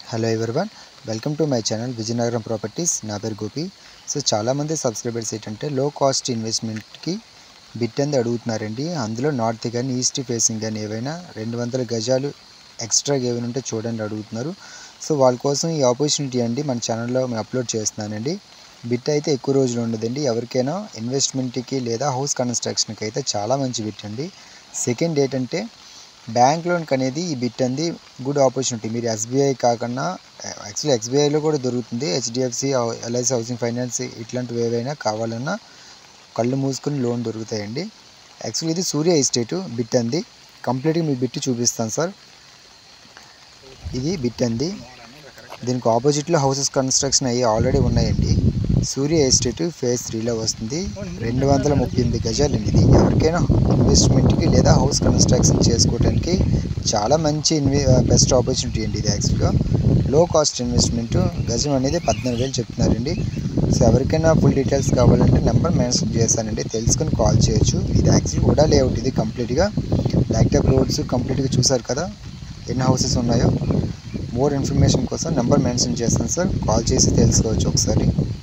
hello everyone welcome to my channel Vizianagaram properties నా పేరు Gopi so చాలామంది సబ్స్క్రైబర్స్ ఏంటంటే లో కాస్ట్ ఇన్వెస్ట్మెంట్కి బిట్ అనేది అడుగుతున్నారండి అందులో నార్త్ కానీ ఈస్ట్ ఫేసింగ్ కానీ ఏవైనా రెండు వందల గజాలు ఎక్స్ట్రాగా ఏమైనా ఉంటే చూడండి అడుగుతున్నారు సో వాళ్ళ కోసం ఈ ఆపర్చునిటీ అండి మన ఛానల్లో నేను అప్లోడ్ చేస్తున్నానండి బిట్ అయితే ఎక్కువ రోజులు ఉండదండి ఎవరికైనా ఇన్వెస్ట్మెంట్కి లేదా హౌస్ కన్స్ట్రక్షన్కి అయితే చాలా మంచి బిట్ అండి సెకండ్ ఏంటంటే బ్యాంక్ లోన్కి అనేది ఈ బిట్ అంది గుడ్ ఆపర్చునిటీ మీరు ఎస్బీఐ కాకుండా యాక్చువల్లీ ఎస్బీఐలో కూడా దొరుకుతుంది హెచ్డిఎఫ్సి ఎల్ఐసి హౌసింగ్ ఫైనాన్స్ ఇట్లాంటివి ఏవైనా కావాలన్నా కళ్ళు మూసుకొని లోన్ దొరుకుతాయండి యాక్చువల్లీ ఇది సూర్య ఎస్టేటు బిట్ అంది కంప్లీట్గా మీ బిట్ చూపిస్తాను సార్ ఇది బిట్ అంది దీనికి ఆపోజిట్లో హౌసెస్ కన్స్ట్రక్షన్ అయ్యి ఆల్రెడీ ఉన్నాయండి సూర్య ఎస్టేట్ ఫేజ్ త్రీలో వస్తుంది రెండు వందల ముప్పై ఎనిమిది గజాలు అండి ఇది ఎవరికైనా ఇన్వెస్ట్మెంట్కి లేదా హౌస్ కన్స్ట్రక్షన్ చేసుకోవడానికి చాలా మంచి ఇన్వె బెస్ట్ ఆపర్చునిటీ అండి ఇది యాక్చువల్గా లో కాస్ట్ ఇన్వెస్ట్మెంట్ గజం అనేది పద్నాలుగు వేలు చెప్తున్నారండి సో ఎవరికైనా ఫుల్ డీటెయిల్స్ కావాలంటే నెంబర్ మెన్షన్ చేశానండి తెలుసుకొని కాల్ చేయొచ్చు ఇది యాక్చువల్లీ కూడా లేఅవుట్ ఇది కంప్లీట్గా ల్యాక్టాప్ రోడ్స్ కంప్లీట్గా చూసారు కదా ఎన్ని హౌసెస్ ఉన్నాయో మోర్ ఇన్ఫర్మేషన్ కోసం నెంబర్ మెన్షన్ చేస్తాను సార్ కాల్ చేసి తెలుసుకోవచ్చు ఒకసారి